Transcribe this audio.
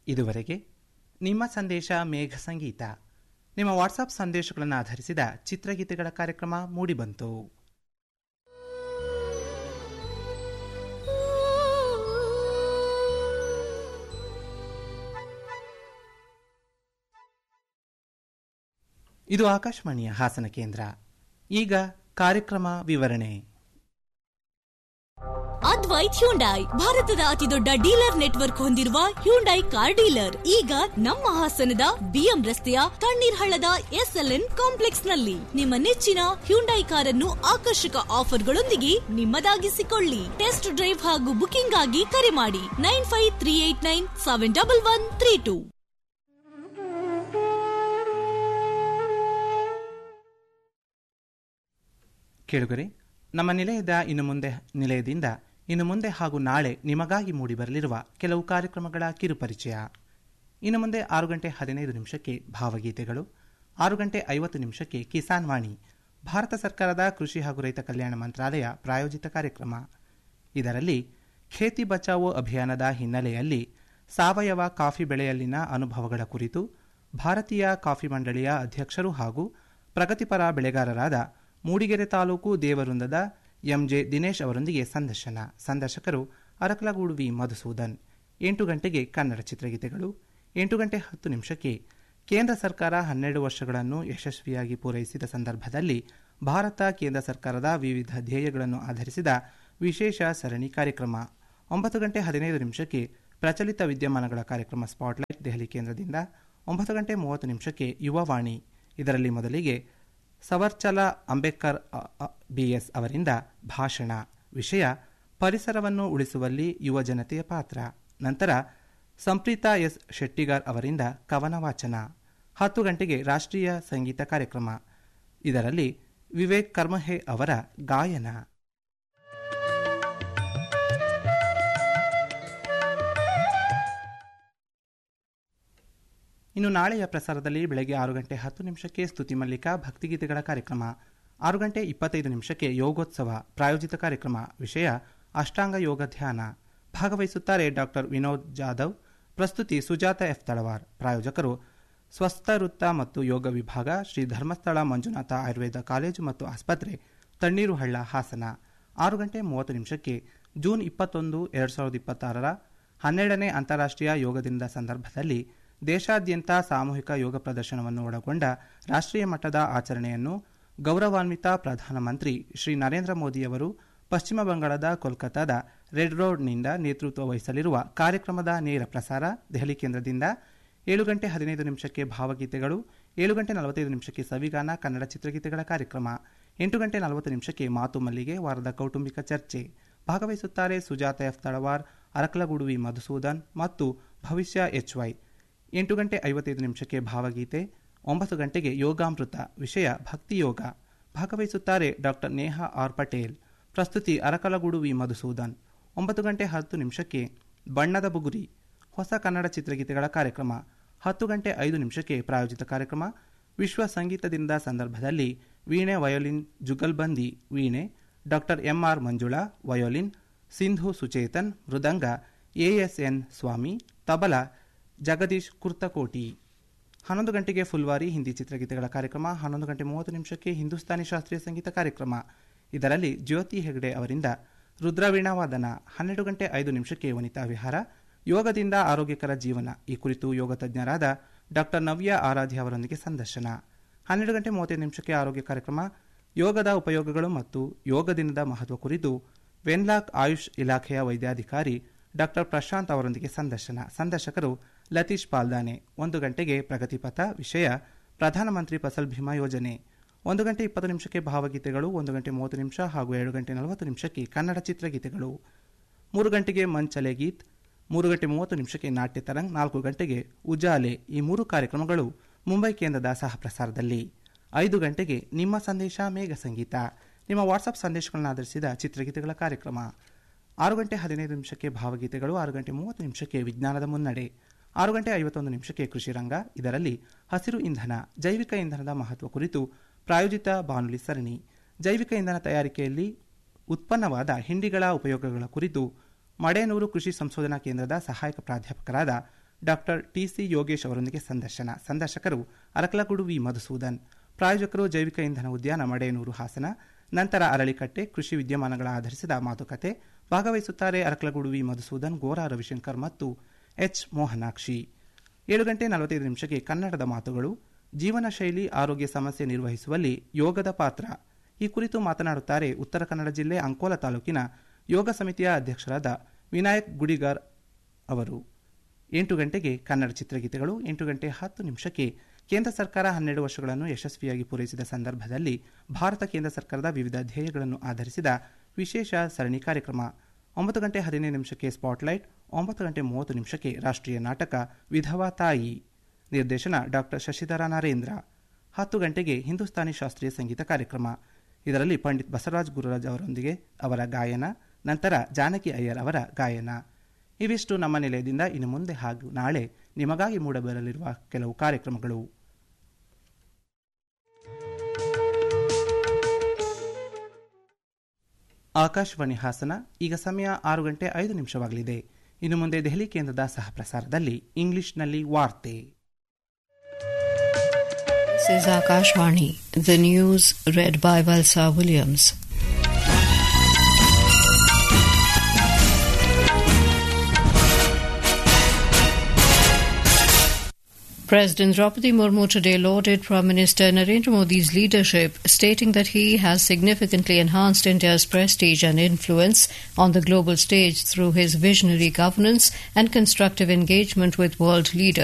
ಇದುವರೆಗೆ ನಿಮ್ಮ ಸಂದೇಶ ಮೇಘ ಸಂಗೀತ ನಿಮ್ಮ ವಾಟ್ಸಪ್ ಸಂದೇಶಗಳನ್ನು ಆಧರಿಸಿದ ಚಿತ್ರಗೀತೆಗಳ ಕಾರ್ಯಕ್ರಮ ಮೂಡಿಬಂತು ಇದು ಆಕಾಶವಾಣಿಯ ಹಾಸನ ಕೇಂದ್ರ ಈಗ ಕಾರ್ಯಕ್ರಮ ವಿವರಣೆ ಅದ್ವೈತ್ ಹ್ಯುಂಡೈ ಭಾರತದ ಅತಿದೊಡ್ಡ ಡೀಲರ್ ನೆಟ್ವರ್ಕ್ ಹೊಂದಿರುವ ಹ್ಯುಂಡೈ ಕಾರ್ ಡೀಲರ್ ಈಗ ನಮ್ಮ ಹಾಸನದ ಬಿಎಂ ರಸ್ತೆಯ ತಣ್ಣೀರ್ ಹಳ್ಳದ ಎಸ್ಎಲ್ಎನ್ ಕಾಂಪ್ಲೆಕ್ಸ್ ನಲ್ಲಿ ನಿಮ್ಮ ನೆಚ್ಚಿನ ಹ್ಯುಂಡೈ ಕಾರನ್ನು ಆಕರ್ಷಕ ಆಫರ್ಗಳೊಂದಿಗೆ ನಿಮ್ಮದಾಗಿಸಿಕೊಳ್ಳಿ ಟೆಸ್ಟ್ ಡ್ರೈವ್ ಹಾಗೂ ಬುಕಿಂಗ್ ಆಗಿ ಕರೆ ಮಾಡಿ nine five three eight nine seven double one three two ಕೇಳುಗರೆ ನಮ್ಮ ನಿಲಯದ ಇನ್ನು ಮುಂದೆ ನಿಲಯದಿಂದ ಇನ್ನು ಮುಂದೆ ಹಾಗೂ ನಾಳೆ ನಿಮಗಾಗಿ ಮೂಡಿಬರಲಿರುವ ಕೆಲವು ಕಾರ್ಯಕ್ರಮಗಳ ಕಿರುಪರಿಚಯ ಇನ್ನು ಮುಂದೆ ಆರು ಗಂಟೆ ಹದಿನೈದು ನಿಮಿಷಕ್ಕೆ ಭಾವಗೀತೆಗಳು ಆರು ಗಂಟೆ ಐವತ್ತು ನಿಮಿಷಕ್ಕೆ ಕಿಸಾನ್ ವಾಣಿ ಭಾರತ ಸರ್ಕಾರದ ಕೃಷಿ ಹಾಗೂ ರೈತ ಕಲ್ಯಾಣ ಮಂತ್ರಾಲಯ ಪ್ರಾಯೋಜಿತ ಕಾರ್ಯಕ್ರಮ ಇದರಲ್ಲಿ ಖೇತಿ ಬಚಾವೋ ಅಭಿಯಾನದ ಹಿನ್ನೆಲೆಯಲ್ಲಿ ಸಾವಯವ ಕಾಫಿ ಬೆಳೆಯಲ್ಲಿನ ಅನುಭವಗಳ ಕುರಿತು ಭಾರತೀಯ ಕಾಫಿ ಮಂಡಳಿಯ ಅಧ್ಯಕ್ಷರು ಹಾಗೂ ಪ್ರಗತಿಪರ ಬೆಳೆಗಾರರಾದ ಮೂಡಿಗೆರೆ ತಾಲೂಕು ದೇವವೃಂದದ ಎಂಜೆ ದಿನೇಶ್ ಅವರೊಂದಿಗೆ ಸಂದರ್ಶನ ಸಂದರ್ಶಕರು ಅರಕಲಗೂಡು ವಿ ಮಧುಸೂದನ್ ಎಂಟು ಗಂಟೆಗೆ ಕನ್ನಡ ಚಿತ್ರಗೀತೆಗಳು ಎಂಟು ಗಂಟೆ ಹತ್ತು ನಿಮಿಷಕ್ಕೆ ಕೇಂದ್ರ ಸರ್ಕಾರ ಹನ್ನೆರಡು ವರ್ಷಗಳನ್ನು ಯಶಸ್ವಿಯಾಗಿ ಪೂರೈಸಿದ ಸಂದರ್ಭದಲ್ಲಿ ಭಾರತ ಕೇಂದ್ರ ಸರ್ಕಾರದ ವಿವಿಧ ಧ್ಯೇಯಗಳನ್ನು ಆಧರಿಸಿದ ವಿಶೇಷ ಸರಣಿ ಕಾರ್ಯಕ್ರಮ ಒಂಬತ್ತು ಗಂಟೆ ಹದಿನೈದು ನಿಮಿಷಕ್ಕೆ ಪ್ರಚಲಿತ ವಿದ್ಯಮಾನಗಳ ಕಾರ್ಯಕ್ರಮ ಸ್ಪಾಟ್ಲೈಟ್ ದೆಹಲಿ ಕೇಂದ್ರದಿಂದ ಒಂಬತ್ತು ಗಂಟೆ ಮೂವತ್ತು ನಿಮಿಷಕ್ಕೆ ಯುವವಾಣಿ ಇದರಲ್ಲಿ ಮೊದಲಿಗೆ ಸವರ್ಚಲ ಅಂಬೇಡ್ಕರ್ ಬಿಎಸ್ ಅವರಿಂದ ಭಾಷಣ ವಿಷಯ ಪರಿಸರವನ್ನು ಉಳಿಸುವಲ್ಲಿ ಯುವ ಜನತೆಯ ಪಾತ್ರ ನಂತರ ಸಂಪ್ರೀತಾ ಎಸ್ ಶೆಟ್ಟಿಗಾರ್ ಅವರಿಂದ ಕವನ ವಾಚನ ಹತ್ತು ಗಂಟೆಗೆ ರಾಷ್ಟ್ರೀಯ ಸಂಗೀತ ಕಾರ್ಯಕ್ರಮ ಇದರಲ್ಲಿ ವಿವೇಕ್ ಕರ್ಮಹೆ ಅವರ ಗಾಯನ ಇನ್ನು ನಾಳೆಯ ಪ್ರಸಾರದಲ್ಲಿ ಬೆಳಗ್ಗೆ ಆರು ಗಂಟೆ ಹತ್ತು ನಿಮಿಷಕ್ಕೆ ಸ್ತುತಿ ಮಲ್ಲಿಕ ಭಕ್ತಿಗೀತೆಗಳ ಕಾರ್ಯಕ್ರಮ ಆರು ಗಂಟೆ ಇಪ್ಪತ್ತೈದು ನಿಮಿಷಕ್ಕೆ ಯೋಗೋತ್ಸವ ಪ್ರಾಯೋಜಿತ ಕಾರ್ಯಕ್ರಮ ವಿಷಯ ಅಷ್ಟಾಂಗ ಯೋಗ ಧ್ಯಾನ ಭಾಗವಹಿಸುತ್ತಾರೆ ಡಾಕ್ಟರ್ ವಿನೋದ್ ಜಾಧವ್ ಪ್ರಸ್ತುತಿ ಸುಜಾತ ಎಫ್ ತಳವಾರ್ ಪ್ರಾಯೋಜಕರು ಸ್ವಸ್ಥ ವೃತ್ತ ಮತ್ತು ಯೋಗ ವಿಭಾಗ ಶ್ರೀ ಧರ್ಮಸ್ಥಳ ಮಂಜುನಾಥ ಆಯುರ್ವೇದ ಕಾಲೇಜು ಮತ್ತು ಆಸ್ಪತ್ರೆ ತಣ್ಣೀರು ಹಳ್ಳ ಹಾಸನ ಆರು ಗಂಟೆ ಮೂವತ್ತು ನಿಮಿಷಕ್ಕೆ ಜೂನ್ ಇಪ್ಪತ್ತೊಂದು ಎರಡು ಸಾವಿರದ ಇಪ್ಪತ್ತಾರರ ಹನ್ನೆರಡನೇ ಅಂತಾರಾಷ್ಟ್ರೀಯ ಯೋಗ ದಿನದ ಸಂದರ್ಭದಲ್ಲಿ ದೇಶಾದ್ಯಂತ ಸಾಮೂಹಿಕ ಯೋಗ ಪ್ರದರ್ಶನವನ್ನು ಒಳಗೊಂಡ ರಾಷ್ಟ್ರೀಯ ಮಟ್ಟದ ಆಚರಣೆಯನ್ನು ಗೌರವಾನ್ವಿತ ಪ್ರಧಾನಮಂತ್ರಿ ಶ್ರೀ ನರೇಂದ್ರ ಮೋದಿಯವರು ಪಶ್ಚಿಮ ಬಂಗಾಳದ ಕೋಲ್ಕತ್ತಾದ ರೆಡ್ ರೋಡ್ನಿಂದ ನೇತೃತ್ವ ವಹಿಸಲಿರುವ ಕಾರ್ಯಕ್ರಮದ ನೇರ ಪ್ರಸಾರ ದೆಹಲಿ ಕೇಂದ್ರದಿಂದ ಏಳು ಗಂಟೆ ಹದಿನೈದು ನಿಮಿಷಕ್ಕೆ ಭಾವಗೀತೆಗಳು ಏಳು ಗಂಟೆ ನಲವತ್ತೈದು ನಿಮಿಷಕ್ಕೆ ಸವಿಗಾನ ಕನ್ನಡ ಚಿತ್ರಗೀತೆಗಳ ಕಾರ್ಯಕ್ರಮ ಎಂಟು ಗಂಟೆ ನಲವತ್ತು ನಿಮಿಷಕ್ಕೆ ಮಾತು ಮಲ್ಲಿಗೆ ವಾರದ ಕೌಟುಂಬಿಕ ಚರ್ಚೆ ಭಾಗವಹಿಸುತ್ತಾರೆ ಸುಜಾತ ಎಫ್ ತಳವಾರ್ ಅರಕಲಗೂಡು ವಿ ಮಧುಸೂದನ್ ಮತ್ತು ಭವಿಷ್ಯ ಎಚ್ ವೈ ಎಂಟು ಗಂಟೆ ಐವತ್ತೈದು ನಿಮಿಷಕ್ಕೆ ಭಾವಗೀತೆ ಒಂಬತ್ತು ಗಂಟೆಗೆ ಯೋಗಾಮೃತ ವಿಷಯ ಭಕ್ತಿ ಯೋಗ ಭಾಗವಹಿಸುತ್ತಾರೆ ಡಾಕ್ಟರ್ ನೇಹಾ ಆರ್ ಪಟೇಲ್ ಪ್ರಸ್ತುತಿ ಅರಕಲಗೂಡು ವಿ ಮಧುಸೂದನ್ ಒಂಬತ್ತು ಗಂಟೆ ಹತ್ತು ನಿಮಿಷಕ್ಕೆ ಬಣ್ಣದ ಬುಗುರಿ ಹೊಸ ಕನ್ನಡ ಚಿತ್ರಗೀತೆಗಳ ಕಾರ್ಯಕ್ರಮ ಹತ್ತು ಗಂಟೆ ಐದು ನಿಮಿಷಕ್ಕೆ ಪ್ರಾಯೋಜಿತ ಕಾರ್ಯಕ್ರಮ ವಿಶ್ವ ಸಂಗೀತ ದಿನದ ಸಂದರ್ಭದಲ್ಲಿ ವೀಣೆ ವಯೋಲಿನ್ ಜುಗಲ್ಬಂದಿ ವೀಣೆ doctor MR Manjula violin Sindhu Suchetan ಮೃದಂಗ ಎಎಸ್ಎನ್ ಸ್ವಾಮಿ ತಬಲ ಜಗದೀಶ್ ಕುರ್ತಕೋಟಿ ಹನ್ನೊಂದು ಗಂಟೆಗೆ ಫುಲ್ವಾರಿ ಹಿಂದಿ ಚಿತ್ರಗೀತೆಗಳ ಕಾರ್ಯಕ್ರಮ ಹನ್ನೊಂದು ಗಂಟೆ ಮೂವತ್ತು ನಿಮಿಷಕ್ಕೆ ಹಿಂದೂಸ್ತಾನಿ ಶಾಸ್ತ್ರೀಯ ಸಂಗೀತ ಕಾರ್ಯಕ್ರಮ ಇದರಲ್ಲಿ ಜ್ಯೋತಿ ಹೆಗಡೆ ಅವರಿಂದ ರುದ್ರವೀಣಾ ವಾದನ ಹನ್ನೆರಡು ಗಂಟೆ ಐದು ನಿಮಿಷಕ್ಕೆ ವನಿತಾ ವಿಹಾರ ಯೋಗದಿಂದ ಆರೋಗ್ಯಕರ ಜೀವನ ಈ ಕುರಿತು ಯೋಗ ತಜ್ಞರಾದ ಡಾಕ್ಟರ್ ನವ್ಯ ಆರಾಧ್ಯ ಅವರೊಂದಿಗೆ ಸಂದರ್ಶನ ಹನ್ನೆರಡು ಗಂಟೆ ಮೂವತ್ತೈದು ನಿಮಿಷಕ್ಕೆ ಆರೋಗ್ಯ ಕಾರ್ಯಕ್ರಮ ಯೋಗದ ಉಪಯೋಗಗಳು ಮತ್ತು ಯೋಗ ದಿನದ ಮಹತ್ವ ಕುರಿತು ವೆನ್ಲಾಕ್ ಆಯುಷ್ ಇಲಾಖೆಯ ವೈದ್ಯಾಧಿಕಾರಿ ಡಾಕ್ಟರ್ ಪ್ರಶಾಂತ್ ಅವರೊಂದಿಗೆ ಸಂದರ್ಶನ ಸಂದರ್ಶಕರು ಲತೀಶ್ ಪಾಲ್ದಾನೆ ಒಂದು ಗಂಟೆಗೆ ಪ್ರಗತಿಪಥ ವಿಷಯ ಪ್ರಧಾನಮಂತ್ರಿ ಫಸಲ್ ಭೀಮಾ ಯೋಜನೆ ಒಂದು ಗಂಟೆ ಇಪ್ಪತ್ತು ನಿಮಿಷಕ್ಕೆ ಭಾವಗೀತೆಗಳು ಒಂದು ಗಂಟೆ ಮೂವತ್ತು ನಿಮಿಷ ಹಾಗೂ ಏಳು ಗಂಟೆ ನಲವತ್ತು ನಿಮಿಷಕ್ಕೆ ಕನ್ನಡ ಚಿತ್ರಗೀತೆಗಳು ಮೂರು ಗಂಟೆಗೆ ಮಂಚಲೆ ಗೀತ್ ಮೂರು ಗಂಟೆ ಮೂವತ್ತು ನಿಮಿಷಕ್ಕೆ ನಾಟ್ಯ ತರಂಗ್ ನಾಲ್ಕು ಗಂಟೆಗೆ ಉಜಾಲೆ ಈ ಮೂರು ಕಾರ್ಯಕ್ರಮಗಳು ಮುಂಬೈ ಕೇಂದ್ರದ ಸಹ ಪ್ರಸಾರದಲ್ಲಿ ಐದು ಗಂಟೆಗೆ ನಿಮ್ಮ ಸಂದೇಶ ಮೇಘ ಸಂಗೀತ ನಿಮ್ಮ ವಾಟ್ಸಪ್ ಸಂದೇಶಗಳನ್ನು ಆಧರಿಸಿದ ಚಿತ್ರಗೀತೆಗಳ ಕಾರ್ಯಕ್ರಮ ಆರು ಗಂಟೆ ಹದಿನೈದು ನಿಮಿಷಕ್ಕೆ ಭಾವಗೀತೆಗಳು ಆರು ಗಂಟೆ ಮೂವತ್ತು ನಿಮಿಷಕ್ಕೆ ವಿಜ್ಞಾನದ ಮುನ್ನಡೆ ಆರು ಗಂಟೆ ಐವತ್ತೊಂದು ನಿಮಿಷಕ್ಕೆ ಕೃಷಿ ರಂಗ ಇದರಲ್ಲಿ ಹಸಿರು ಇಂಧನ ಜೈವಿಕ ಇಂಧನದ ಮಹತ್ವ ಕುರಿತು ಪ್ರಾಯೋಜಿತ ಬಾನುಲಿ ಸರಣಿ ಜೈವಿಕ ಇಂಧನ ತಯಾರಿಕೆಯಲ್ಲಿ ಉತ್ಪನ್ನವಾದ ಹಿಂಡಿಗಳ ಉಪಯೋಗಗಳ ಕುರಿತು ಮಡೇನೂರು ಕೃಷಿ ಸಂಶೋಧನಾ ಕೇಂದ್ರದ ಸಹಾಯಕ ಪ್ರಾಧ್ಯಾಪಕರಾದ ಡಾಕ್ಟರ್ ಟಿಸಿ ಯೋಗೇಶ್ ಅವರೊಂದಿಗೆ ಸಂದರ್ಶನ ಸಂದರ್ಶಕರು ಅರಕಲಗೂಡು ವಿ ಮಧುಸೂದನ್ ಪ್ರಾಯೋಜಕರು ಜೈವಿಕ ಇಂಧನ ಉದ್ಯಾನ ಮಡೇನೂರು ಹಾಸನ ನಂತರ ಅರಳಿಕಟ್ಟೆ ಕೃಷಿ ವಿದ್ಯಮಾನಗಳ ಆಧರಿಸಿದ ಮಾತುಕತೆ ಭಾಗವಹಿಸುತ್ತಾರೆ ಅರಕಲಗೂಡು ವಿ ಮಧುಸೂದನ್ ಗೋರಾ ರವಿಶಂಕರ್ ಮತ್ತು ಎಚ್ ಮೋಹನಾಕ್ಷಿ ಏಳು ಗಂಟೆ ನಲವತ್ತೈದು ನಿಮಿಷಕ್ಕೆ ಕನ್ನಡದ ಮಾತುಗಳು ಜೀವನ ಶೈಲಿ ಆರೋಗ್ಯ ಸಮಸ್ಯೆ ನಿರ್ವಹಿಸುವಲ್ಲಿ ಯೋಗದ ಪಾತ್ರ ಈ ಕುರಿತು ಮಾತನಾಡುತ್ತಾರೆ ಉತ್ತರ ಕನ್ನಡ ಜಿಲ್ಲೆ ಅಂಕೋಲ ತಾಲೂಕಿನ ಯೋಗ ಸಮಿತಿಯ ಅಧ್ಯಕ್ಷರಾದ ವಿನಾಯಕ್ ಗುಡಿಗಾರ್ ಅವರು ಎಂಟು ಗಂಟೆಗೆ ಕನ್ನಡ ಚಿತ್ರಗೀತೆಗಳು ಎಂಟು ಗಂಟೆ ಹತ್ತು ನಿಮಿಷಕ್ಕೆ ಕೇಂದ್ರ ಸರ್ಕಾರ ಹನ್ನೆರಡು ವರ್ಷಗಳನ್ನು ಯಶಸ್ವಿಯಾಗಿ ಪೂರೈಸಿದ ಸಂದರ್ಭದಲ್ಲಿ ಭಾರತ ಕೇಂದ್ರ ಸರ್ಕಾರದ ವಿವಿಧ ಧ್ಯೇಯಗಳನ್ನು ಆಧರಿಸಿದ ವಿಶೇಷ ಸರಣಿ ಕಾರ್ಯಕ್ರಮ ಒಂಬತ್ತು ಗಂಟೆ ಹದಿನೈದು ನಿಮಿಷಕ್ಕೆ ಸ್ಪಾಟ್ಲೈಟ್ ಒಂಬತ್ತು ಗಂಟೆ ಮೂವತ್ತು ನಿಮಿಷಕ್ಕೆ ರಾಷ್ಟ್ರೀಯ ನಾಟಕ ವಿಧವಾ ತಾಯಿ ನಿರ್ದೇಶನ ಡಾಕ್ಟರ್ ಶಶಿಧರ ನರೇಂದ್ರ ಹತ್ತು ಗಂಟೆಗೆ ಹಿಂದೂಸ್ತಾನಿ ಶಾಸ್ತ್ರೀಯ ಸಂಗೀತ ಕಾರ್ಯಕ್ರಮ ಇದರಲ್ಲಿ ಪಂಡಿತ್ ಬಸವರಾಜ್ ಗುರುರಾಜ್ ಅವರೊಂದಿಗೆ ಅವರ ಗಾಯನ ನಂತರ ಜಾನಕಿ ಅಯ್ಯರ್ ಅವರ ಗಾಯನ ಇವಿಷ್ಟು ನಮ್ಮ ನಿಲಯದಿಂದ ಇನ್ನು ಮುಂದೆ ಹಾಗೂ ನಾಳೆ ನಿಮಗಾಗಿ ಮೂಡಬರಲಿರುವ ಕೆಲವು ಕಾರ್ಯಕ್ರಮಗಳು ಆಕಾಶವಾಣಿ ಹಾಸನ ಈಗ ಸಮಯ ಆರು ಗಂಟೆ ಐದು ನಿಮಿಷವಾಗಲಿದೆ ಇನ್ನು ಮುಂದೆ ದೆಹಲಿ ಕೇಂದ್ರದ ಸಹ ಪ್ರಸಾರದಲ್ಲಿ ಇಂಗ್ಲಿಷ್ನಲ್ಲಿ ವಾರ್ತೆ This is Akashvani, the news read by Valsa Williams. President Draupadi Murmu today lauded Prime Minister Narendra Modi's leadership, stating that he has significantly enhanced India's prestige and influence on the global stage through his visionary governance and constructive engagement with world leaders.